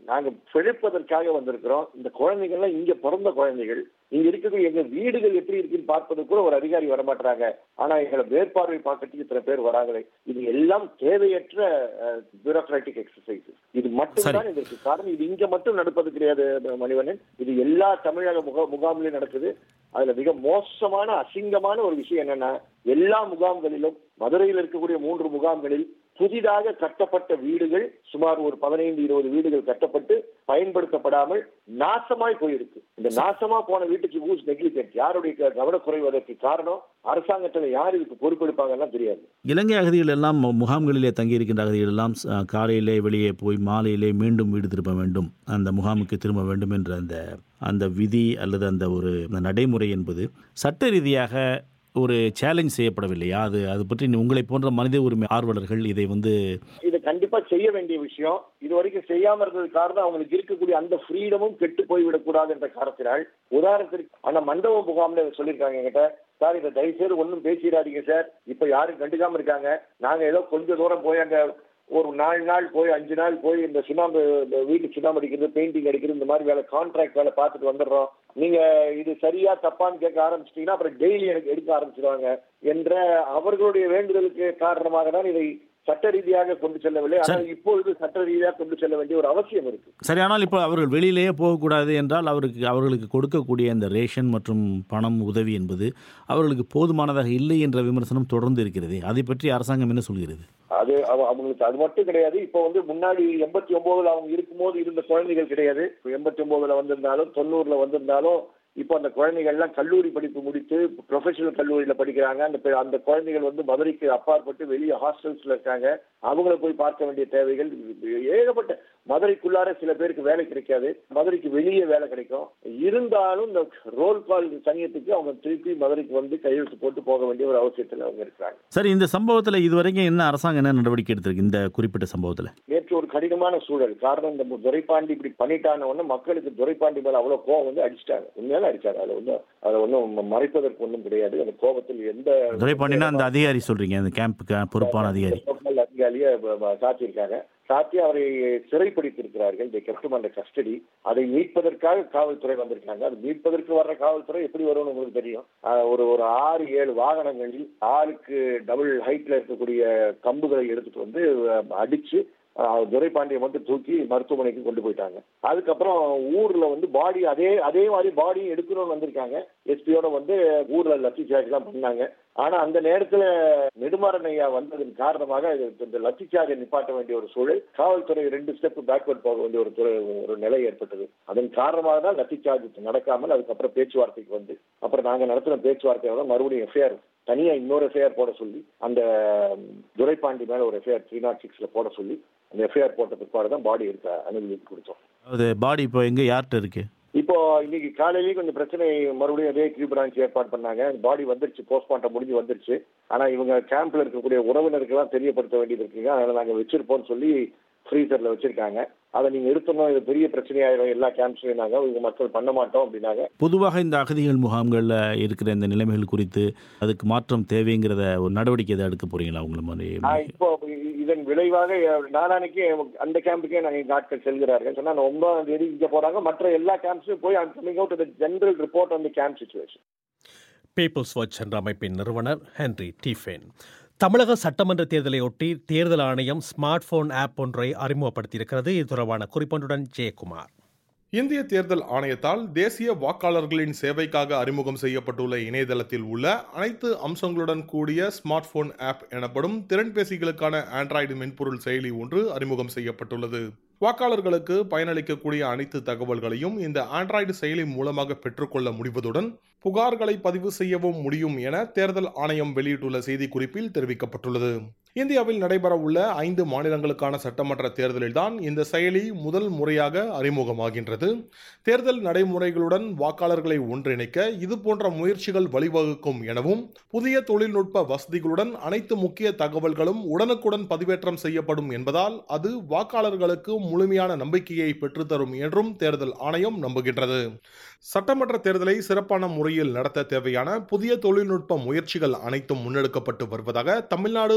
நாங்க பிழைப்பதற்காக வந்திருக்கிறோம் இந்த குழந்தைகள்லாம் இங்க பிறந்த குழந்தைகள் இங்க இருக்கக்கூடிய எங்க வீடுகள் எப்படி இருக்குன்னு பார்ப்பது கூட ஒரு அதிகாரி வரமாட்டாங்க ஆனா எங்களை மேற்பார்வை பார்க்கறதுக்கு இத்தனை பேர் வராங்களே இது எல்லாம் தேவையற்ற பியூரோக்ராட்டிக் எக்ஸசைஸ் இது மட்டும்தான் இதற்கு காரணம் இது இங்க மட்டும் நடப்பது கிடையாது மணிவண்ணன் இது எல்லா தமிழக முக முகாம்லயும் நடக்குது அதுல மிக மோசமான அசிங்கமான ஒரு விஷயம் என்னன்னா எல்லா முகாம்களிலும் மதுரையில் இருக்கக்கூடிய மூன்று முகாம்களில் புதிதாக கட்டப்பட்ட வீடுகள் சுமார் ஒரு பதினைந்து இருபது வீடுகள் கட்டப்பட்டு பயன்படுத்தப்படாமல் நாசமாய் போயிருக்கு இந்த நாசமா போன வீட்டுக்கு ஊஸ் நெக்லிஜென்ட் யாருடைய கவனக்குறைவு அதற்கு காரணம் அரசாங்கத்தில் யார் இதுக்கு பொறுப்பெடுப்பாங்கன்னா தெரியாது இலங்கை அகதிகள் எல்லாம் முகாம்களிலே தங்கியிருக்கின்ற அகதிகள் எல்லாம் காலையிலே வெளியே போய் மாலையிலே மீண்டும் வீடு திரும்ப வேண்டும் அந்த முகாமுக்கு திரும்ப வேண்டும் என்ற அந்த அந்த விதி அல்லது அந்த ஒரு நடைமுறை என்பது சட்ட ரீதியாக ஒரு சேலஞ்ச் செய்யப்படவில்லையா அது அது பற்றி உங்களை போன்ற மனித உரிமை ஆர்வலர்கள் இதை வந்து இதை கண்டிப்பா செய்ய வேண்டிய விஷயம் இது வரைக்கும் செய்யாம இருந்தது காரணம் அவங்களுக்கு இருக்கக்கூடிய அந்த ஃப்ரீடமும் கெட்டு போய்விடக்கூடாது என்ற காரணத்தினால் உதாரணத்திற்கு ஆனா மண்டப முகாம்ல சொல்லியிருக்காங்க என்கிட்ட சார் இதை தயவுசெய்து ஒன்றும் பேசிடாதீங்க சார் இப்ப யாரும் கண்டுக்காம இருக்காங்க நாங்க ஏதோ கொஞ்ச தூரம் போய் அங்க ஒரு நாலு நாள் போய் அஞ்சு நாள் போய் இந்த சுண்ணாம்பு வீட்டு சுண்ணாம்பு அடிக்கிறது பெயிண்டிங் அடிக்கிறது இந்த மாதிரி வேலை கான்ட்ராக்ட் வேலை பார்த்துட்டு வந்துடுறோம் நீங்க இது சரியா தப்பான்னு கேட்க ஆரம்பிச்சிட்டீங்கன்னா அப்புறம் டெய்லி எனக்கு எடுக்க ஆரம்பிச்சிருவாங்க என்ற அவர்களுடைய வேண்டுதலுக்கு காரணமாக தான் இதை சட்ட ரீதியாக கொண்டு செல்லவில்லை ஆனால் இப்பொழுது சட்ட ரீதியாக கொண்டு செல்ல வேண்டிய ஒரு அவசியம் இருக்கு சரி ஆனால் இப்போ அவர்கள் வெளியிலேயே போகக்கூடாது என்றால் அவருக்கு அவர்களுக்கு கொடுக்கக்கூடிய இந்த ரேஷன் மற்றும் பணம் உதவி என்பது அவர்களுக்கு போதுமானதாக இல்லை என்ற விமர்சனம் தொடர்ந்து இருக்கிறது அதை பற்றி அரசாங்கம் என்ன சொல்கிறது அது அவங்களுக்கு அது மட்டும் கிடையாது இப்போ வந்து முன்னாடி எண்பத்தி ஒன்பதுல அவங்க இருக்கும்போது இருந்த குழந்தைகள் கிடையாது எண்பத்தி ஒன்பதுல வந்திருந்தாலும் தொண்ணூறுல வந்திருந்தாலும் இப்போ அந்த குழந்தைகள்லாம் கல்லூரி படிப்பு முடித்து ப்ரொஃபஷனல் கல்லூரியில படிக்கிறாங்க அந்த அந்த குழந்தைகள் வந்து மதுரைக்கு அப்பாற்பட்டு வெளியே ஹாஸ்டல்ஸ்ல இருக்காங்க அவங்கள போய் பார்க்க வேண்டிய தேவைகள் ஏகப்பட்ட மதுரைக்குள்ளார சில பேருக்கு வேலை கிடைக்காது மதுரைக்கு வெளியே வேலை கிடைக்கும் இருந்தாலும் இந்த ரோல் கால் சமயத்துக்கு அவங்க திருப்பி மதுரைக்கு வந்து கையெழுத்து போட்டு போக வேண்டிய ஒரு அவசியத்தில் அவங்க இருக்கிறாங்க சரி இந்த சம்பவத்தில் இதுவரைக்கும் என்ன அரசாங்கம் என்ன நடவடிக்கை எடுத்திருக்கு இந்த குறிப்பிட்ட சம்பவத்தில் நேற்று ஒரு கடினமான சூழல் காரணம் இந்த துரைப்பாண்டி இப்படி பண்ணிட்டான உடனே மக்களுக்கு துரைப்பாண்டி மேல அவ்வளவு கோவம் வந்து அடிச்சிட்டாங்க உண்மையால அடிச்சாங்க அதை ஒன்றும் அதை ஒன்றும் மறைப்பதற்கு ஒன்றும் கிடையாது அந்த கோபத்தில் எந்த துரைப்பாண்டினா அந்த அதிகாரி சொல்றீங்க அந்த கேம்புக்கு பொறுப்பான அதிகாரி அதிகாரியை சாத்தியிருக்காங்க சாத்தி அவரை சிறைப்பிடித்திருக்கிறார்கள் தி கெப்ட் அண்டர் கஸ்டடி அதை மீட்பதற்காக காவல்துறை வந்திருக்காங்க அது மீட்பதற்கு வர்ற காவல்துறை எப்படி வரும்னு உங்களுக்கு தெரியும் ஒரு ஒரு ஆறு ஏழு வாகனங்களில் ஆளுக்கு டபுள் ஹைட்ல இருக்கக்கூடிய கம்புகளை எடுத்துட்டு வந்து அடிச்சு துரைப்பாண்டியை மட்டும் தூக்கி மருத்துவமனைக்கு கொண்டு போயிட்டாங்க அதுக்கப்புறம் ஊர்ல வந்து பாடி அதே அதே மாதிரி பாடியும் எடுக்கணும்னு வந்திருக்காங்க எஸ்பியோட வந்து ஊர்ல லத்தி சார்ஜ் எல்லாம் பண்ணாங்க ஆனா அந்த நேரத்துல நெடுமாறன் ஐயா வந்ததன் காரணமாக இந்த லத்தி சார்ஜை நிப்பாட்ட வேண்டிய ஒரு சூழல் காவல்துறை ரெண்டு ஸ்டெப் பேக்வர்ட் போக வேண்டிய ஒரு துறை ஒரு நிலை ஏற்பட்டது அதன் காரணமாக தான் லத்தி சார்ஜ் நடக்காமல் அதுக்கப்புறம் பேச்சுவார்த்தைக்கு வந்து அப்புறம் நாங்க நடத்தின பேச்சுவார்த்தையோட மறுபடியும் எஃப்ஐஆர் தனியா இன்னொரு எஃப்ஐஆர் போட சொல்லி அந்த துரைப்பாண்டி மேல ஒரு எஃப்ஐஆர் த்ரீ நாட் சிக்ஸ்ல போட சொல்லி அந்த எஃப்ஐஆர் போட்ட பிற்பாடு தான் பாடி எடுக்க அனுமதி கொடுத்தோம் அது பாடி இப்போ எங்க யார்கிட்ட இருக்கு இப்போ இன்னைக்கு காலையிலேயே கொஞ்சம் பிரச்சனை மறுபடியும் அதே கியூ பிரான்ச் ஏற்பாடு பண்ணாங்க பாடி வந்துருச்சு போஸ்ட்மார்ட்டம் முடிஞ்சு வந்துருச்சு ஆனா இவங்க கேம்ப்ல இருக்கக்கூடிய உறவினருக்கு எல்லாம் தெரியப்படுத்த வேண்டியது இருக்குங்க அதனால நாங்க வச்சிருப்போம்னு சொல்லி ஃப்ரீசர்ல வச்சிருக்காங்க அதை நீங்க எடுத்தணும் இது பெரிய பிரச்சனையாயிரும் எல்லா கேம்ப்ஸ்லயும் நாங்க இவங்க மக்கள் பண்ண மாட்டோம் அப்படின்னாங்க பொதுவாக இந்த அகதிகள் முகாம்களில் இருக்கிற இந்த நிலைமைகள் குறித்து அதுக்கு மாற்றம் தேவைங்கிறத ஒரு நடவடிக்கை எதாவது எடுக்க போறீங்களா உங்களை மாதிரி இப்போ இதன் விளைவாக நாளானைக்கு அந்த கேம்புக்கே நாங்கள் எங்கள் ஆட்கள் செல்கிறார்கள் சொன்னா ஒன்பதாம் தேதி இங்கே போறாங்க மற்ற எல்லா கேம்ப்ஸும் போய் coming out general report on the camp situation people's watch என்ற அமைப்பின் நிறுவனர் ஹென்ரி டீஃபேன் தமிழக சட்டமன்ற தேர்தலையொட்டி தேர்தல் ஆணையம் ஸ்மார்ட் போன் ஆப் ஒன்றை அறிமுகப்படுத்தியிருக்கிறது இது தொடர்பான குறிப்பொன்றுடன் ஜெயக்குமார் இந்திய தேர்தல் ஆணையத்தால் தேசிய வாக்காளர்களின் சேவைக்காக அறிமுகம் செய்யப்பட்டுள்ள இணையதளத்தில் உள்ள அனைத்து அம்சங்களுடன் கூடிய ஸ்மார்ட் போன் ஆப் எனப்படும் திறன்பேசிகளுக்கான ஆண்ட்ராய்டு மென்பொருள் செயலி ஒன்று அறிமுகம் செய்யப்பட்டுள்ளது வாக்காளர்களுக்கு பயனளிக்கக்கூடிய அனைத்து தகவல்களையும் இந்த ஆண்ட்ராய்டு செயலி மூலமாக பெற்றுக்கொள்ள முடிவதுடன் புகார்களை பதிவு செய்யவும் முடியும் என தேர்தல் ஆணையம் வெளியிட்டுள்ள செய்திக்குறிப்பில் தெரிவிக்கப்பட்டுள்ளது இந்தியாவில் நடைபெறவுள்ள ஐந்து மாநிலங்களுக்கான சட்டமன்ற தேர்தலில்தான் இந்த செயலி முதல் முறையாக அறிமுகமாகின்றது தேர்தல் நடைமுறைகளுடன் வாக்காளர்களை ஒன்றிணைக்க இதுபோன்ற முயற்சிகள் வழிவகுக்கும் எனவும் புதிய தொழில்நுட்ப வசதிகளுடன் அனைத்து முக்கிய தகவல்களும் உடனுக்குடன் பதிவேற்றம் செய்யப்படும் என்பதால் அது வாக்காளர்களுக்கு முழுமையான நம்பிக்கையை பெற்றுத்தரும் என்றும் தேர்தல் ஆணையம் நம்புகின்றது சட்டமன்ற தேர்தலை சிறப்பான முறையில் நடத்த தேவையான புதிய தொழில்நுட்ப முயற்சிகள் அனைத்தும் முன்னெடுக்கப்பட்டு வருவதாக தமிழ்நாடு தலைமை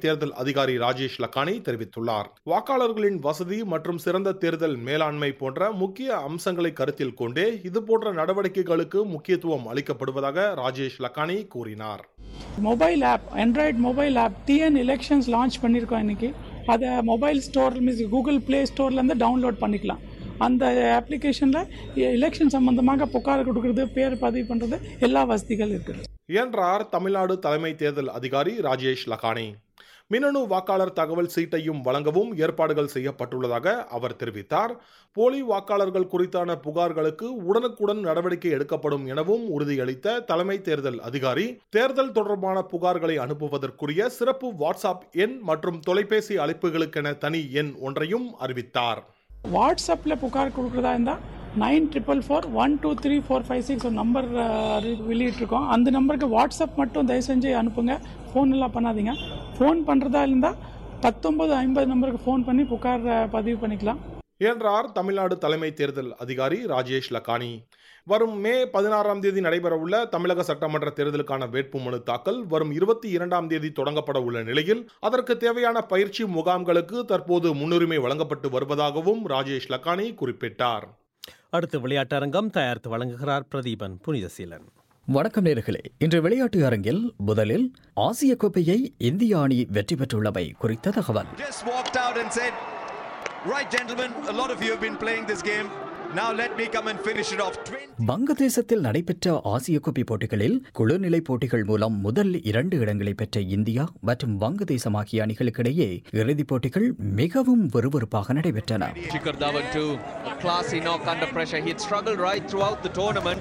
தேர்தல் அதிகாரி ராஜேஷ் லக்கானி தெரிவித்துள்ளார் வாக்காளர்களின் வசதி மற்றும் சிறந்த தேர்தல் மேலாண்மை போன்ற முக்கிய அம்சங்களை கருத்தில் கொண்டே இதுபோன்ற நடவடிக்கைகளுக்கு முக்கியத்துவம் அளிக்கப்படுவதாக ராஜேஷ் லக்கானி கூறினார் mobile app Android mobile app TN elections launch பண்ணியிருக்கோம் இன்னைக்கு அதை mobile store means Google play ஸ்டோர்லேருந்து டவுன்லோட் பண்ணிக்கலாம் அந்த அப்ளிகேஷனில் எலெக்ஷன் சம்பந்தமாக புகார் கொடுக்கறது பேர் பதிவு பண்ணுறது எல்லா வசதிகள் இருக்குது என்றார் தமிழ்நாடு தலைமை தேர்தல் அதிகாரி ராஜேஷ் லக்கானி மின்னணு வாக்காளர் தகவல் சீட்டையும் வழங்கவும் ஏற்பாடுகள் செய்யப்பட்டுள்ளதாக அவர் தெரிவித்தார் போலி வாக்காளர்கள் குறித்தான புகார்களுக்கு உடனுக்குடன் நடவடிக்கை எடுக்கப்படும் எனவும் உறுதியளித்த தலைமை தேர்தல் அதிகாரி தேர்தல் தொடர்பான புகார்களை அனுப்புவதற்குரிய சிறப்பு வாட்ஸ்அப் எண் மற்றும் தொலைபேசி அழைப்புகளுக்கென தனி எண் ஒன்றையும் அறிவித்தார் வாட்ஸ்அப்பில் புகார் கொடுக்குறதா இருந்தால் nine triple four one two three four five six ஒரு நம்பர் வெளியிட்டிருக்கோம் அந்த நம்பருக்கு வாட்ஸ்அப் மட்டும் தயவு செஞ்சு அனுப்புங்க ஃபோன் எல்லாம் பண்ணாதீங்க ஃபோன் பண்ணுறதா இருந்தால் பத்தொம்பது ஐம்பது நம்பருக்கு ஃபோன் பண்ணி புகார் பதிவு பண்ணிக்கலாம் என்றார் தமிழ்நாடு தலைமை தேர்தல் அதிகாரி ராஜேஷ் லக்கானி வரும் மே பதினாறாம் தேதி நடைபெறவுள்ள தமிழக சட்டமன்ற தேர்தலுக்கான வேட்புமனு தாக்கல் வரும் இருபத்தி இரண்டாம் தேதி தொடங்கப்பட உள்ள நிலையில் அதற்கு தேவையான பயிற்சி முகாம்களுக்கு தற்போது முன்னுரிமை வழங்கப்பட்டு வருவதாகவும் ராஜேஷ் லக்கானி குறிப்பிட்டார் அடுத்து விளையாட்டரங்கம் தயாரித்து வழங்குகிறார் பிரதீபன் புனிதசீலன் வணக்கம் நேர்களே இன்று விளையாட்டு அரங்கில் முதலில் ஆசிய கோப்பையை இந்திய அணி வெற்றி பெற்றுள்ளமை குறித்த தகவல் Just walked out and said, Right, gentlemen, a lot of you have been playing this game. Now let me come and finish it off. வங்கதேசத்தில் நடைபெற்ற ஆசிய கோப்பை போட்டிகளில் குழுநிலை போட்டிகள் மூலம் முதல் இரண்டு இடங்களை பெற்ற இந்தியா மற்றும் வங்கதேசம் ஆகிய அணிகளுக்கிடையே இறுதிப் போட்டிகள் மிகவும் விறுவிறுப்பாக நடைபெற்றன Shikhar Dhawan too, a classy knock under pressure. He had struggled right throughout the tournament.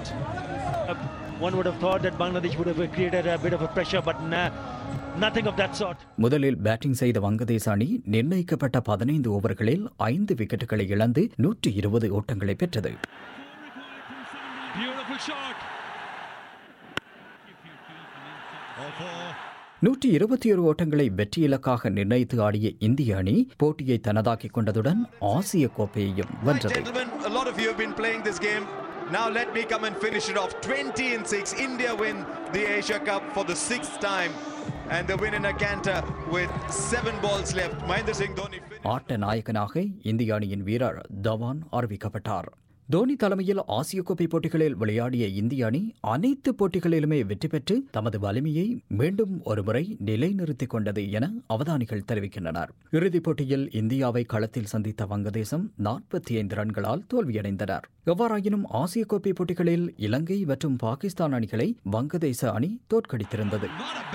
One would have thought that Bangladesh would have created a bit of a pressure, but nah, nothing of that sort. முதலில் batting செய்த வங்கதேச அணி நிர்ணயிக்கப்பட்ட பதினைந்து ஓவர்களில் ஐந்து விக்கெட்டுகளை இழந்து நூற்றி இருபது ஓட்டங்களை பெற்றது Beautiful shot. நூற்றி இருபத்தி ஒரு ஓட்டங்களை வெற்றி இலக்காக நிர்ணயித்து ஆடிய இந்திய அணி போட்டியை தனதாக்கிக் கொண்டதுடன் ஆசிய கோப்பையையும் வென்றது Gentlemen, a lot of you have been playing this game. Now let me come and finish it off. 20 and 6. India win the Asia Cup for the sixth time. And they win in a canter with seven balls left. Mahendra Singh Dhoni. ஆட்ட நாயகனாக இந்திய அணியின் வீரர் தவான் அறிவிக்கப்பட்டார் தோனி தலைமையில் ஆசிய கோப்பை போட்டிகளில் விளையாடிய இந்திய அணி அனைத்து போட்டிகளிலுமே வெற்றி பெற்று தமது வலிமையை மீண்டும் ஒருமுறை நிலைநிறுத்திக் கொண்டது என அவதானிகள் தெரிவிக்கின்றனர் இறுதிப் போட்டியில் இந்தியாவை களத்தில் சந்தித்த வங்கதேசம் நாற்பத்தி ஐந்து ரன்களால் தோல்வியடைந்தனர் எவ்வாறாயினும் ஆசிய கோப்பை போட்டிகளில் இலங்கை மற்றும் பாகிஸ்தான் அணிகளை வங்கதேச அணி தோற்கடித்திருந்தது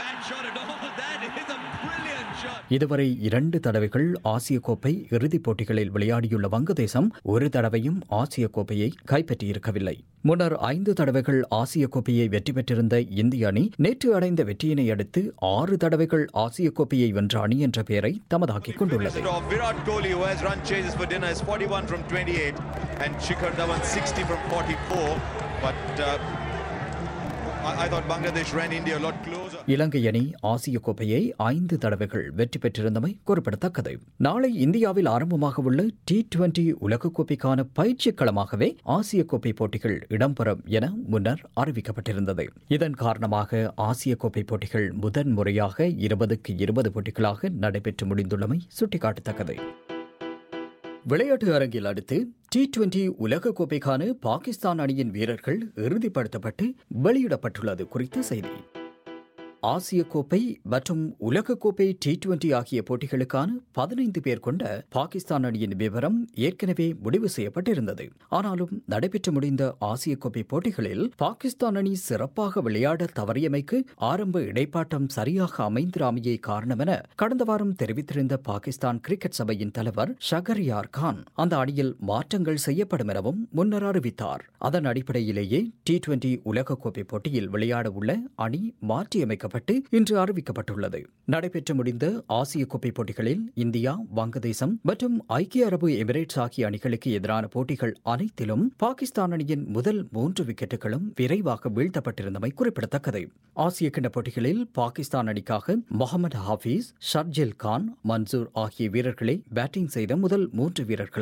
இதுவரை இரண்டு தடவைகள் ஆசிய கோப்பை இறுதிப் போட்டிகளில் விளையாடியுள்ள வங்கதேசம் ஒரு தடவையும் ஆசிய கோப்பையை கைப்பற்றியிருக்கவில்லை முன்னர் ஐந்து தடவைகள் ஆசிய கோப்பையை வெற்றி பெற்றிருந்த இந்திய அணி நேற்று அடைந்த வெற்றியினை அடுத்து ஆறு தடவைகள் ஆசிய கோப்பையை வென்ற அணி என்ற பெயரை தமதாக்கிக் கொண்டுள்ளது Finish it off. Virat Kohli, who has run chases for dinner, is 41 from 28. And Shikhar Dhawan, 60 from 44. But uh, I, I thought Bangladesh ran India a lot closer. இலங்கை அணி ஆசிய கோப்பையை ஐந்து தடவைகள் வெற்றி பெற்றிருந்தமை குறிப்பிடத்தக்கது நாளை இந்தியாவில் ஆரம்பமாக உள்ள டி டுவெண்டி உலகக்கோப்பைக்கான பயிற்சி களமாகவே ஆசிய கோப்பை போட்டிகள் இடம்பெறும் என முன்னர் அறிவிக்கப்பட்டிருந்தது இதன் காரணமாக ஆசிய கோப்பை போட்டிகள் முதன் முறையாக இருபதுக்கு இருபது போட்டிகளாக நடைபெற்று முடிந்துள்ளமை சுட்டிக்காட்டத்தக்கது விளையாட்டு அரங்கில் அடுத்து டி டுவெண்டி உலகக்கோப்பைக்கான பாகிஸ்தான் அணியின் வீரர்கள் இறுதிப்படுத்தப்பட்டு வெளியிடப்பட்டுள்ளது குறித்த செய்தி ஆசிய கோப்பை மற்றும் உலகக்கோப்பை டி டுவெண்டி ஆகிய போட்டிகளுக்கான பதினைந்து பேர் கொண்ட பாகிஸ்தான் அணியின் விவரம் ஏற்கனவே முடிவு செய்யப்பட்டிருந்தது ஆனாலும் நடைபெற்று முடிந்த ஆசிய கோப்பை போட்டிகளில் பாகிஸ்தான் அணி சிறப்பாக விளையாட தவறியமைக்கு ஆரம்ப இடைப்பாட்டம் சரியாக அமைந்திராமையே காரணம் என கடந்த வாரம் தெரிவித்திருந்த பாகிஸ்தான் கிரிக்கெட் சபையின் தலைவர் ஷகரியார் கான் அந்த அணியில் மாற்றங்கள் செய்யப்படும் எனவும் முன்னர் அறிவித்தார் அதன் அடிப்படையிலேயே டி டுவெண்டி உலகக்கோப்பை போட்டியில் விளையாட உள்ள அணி மாற்றியமைக்கப்பட்டு இன்று அறிவிக்கப்பட்டுள்ளது நடைபெற்று முடிந்த ஆசிய கோப்பை போட்டிகளில் இந்தியா வங்கதேசம் மற்றும் ஐக்கிய அரபு எமிரேட்ஸ் ஆகிய அணிகளுக்கு எதிரான போட்டிகள் அனைத்திலும் பாகிஸ்தான் அணியின் முதல் மூன்று விக்கெட்டுகளும் விரைவாக வீழ்த்தப்பட்டிருந்தமை குறிப்பிடத்தக்கது ஆசிய கிண்ண போட்டிகளில் பாகிஸ்தான் அணிக்காக முகமது ஹாஃபீஸ் ஷர்ஜில் கான் மன்சூர் ஆகிய வீரர்களே பேட்டிங் செய்த முதல் மூன்று வீரர்கள் ஆவர்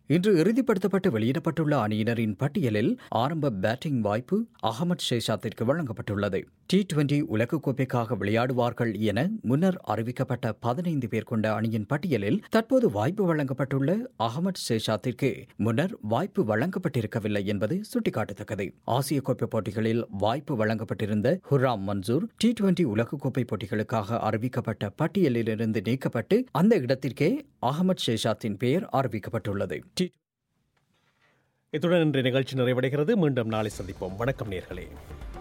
இன்று இறுதிப்படுத்தப்பட்டு வெளியிடப்பட்டுள்ள அணியினரின் பட்டியலில் ஆரம்ப பேட்டிங் வாய்ப்பு அகமது ஷேஷாத்திற்கு வழங்கப்பட்டுள்ளது டி டுவெண்டி உலகக்கோப்பைக்காக விளையாடுவார்கள் என முன்னர் அறிவிக்கப்பட்ட பதினைந்து பேர் கொண்ட அணியின் பட்டியலில் தற்போது வாய்ப்பு வழங்கப்பட்டுள்ள அகமது ஷேஷாத்திற்கு முன்னர் வாய்ப்பு வழங்கப்பட்டிருக்கவில்லை என்பது சுட்டிக்காட்டத்தக்கது ஆசிய கோப்பை போட்டிகளில் வாய்ப்பு வழங்கப்பட்டிருந்த ஹுராம் மன்சூர் டி டுவெண்டி உலகக்கோப்பை போட்டிகளுக்காக அறிவிக்கப்பட்ட பட்டியலிலிருந்து நீக்கப்பட்டு அந்த இடத்திற்கே அகமது ஷேஷாத்தின் பெயர் அறிவிக்கப்பட்டுள்ளது இத்துடன் இன்றைய நிகழ்ச்சி நிறைவடைகிறது மீண்டும் நாளை சந்திப்போம் வணக்கம் நேர்களே